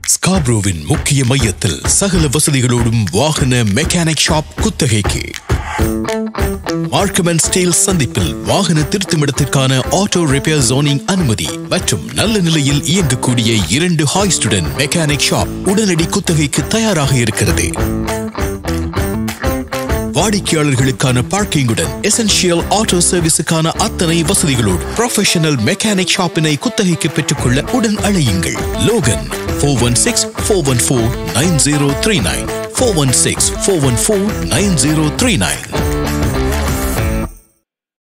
ஸ்காப்ரோவின் முக்கிய மையத்தில் சகல வசதிகளோடும் வாகன மெக்கானிக் ஷாப் குத்தகைக்கு மார்க்கம் அண்ட் ஸ்டீல் சந்திப்பில் வாகன திருத்துமிடத்திற்கான ஆட்டோ ரிப்பேர் ஜோனிங் அனுமதி மற்றும் நல்ல நிலையில் இயங்கக்கூடிய இரண்டு ஹாய்ஸ்டுடன் மெக்கானிக் ஷாப் உடனடி குத்தகைக்கு தயாராக இருக்கிறது வாடிக்கையாளர்களுக்கான பார்க்கிங்குடன் எசென்ஷியல் ஆட்டோ சர்வீஸுக்கான அத்தனை வசதிகளோடு ப்ரொஃபஷனல் மெக்கானிக் ஷாப்பினை குத்தகைக்கு பெற்றுக்கொள்ள உடன் அழையுங்கள் Logan four one six four one four nine zero three nine four one six four one four nine zero three nine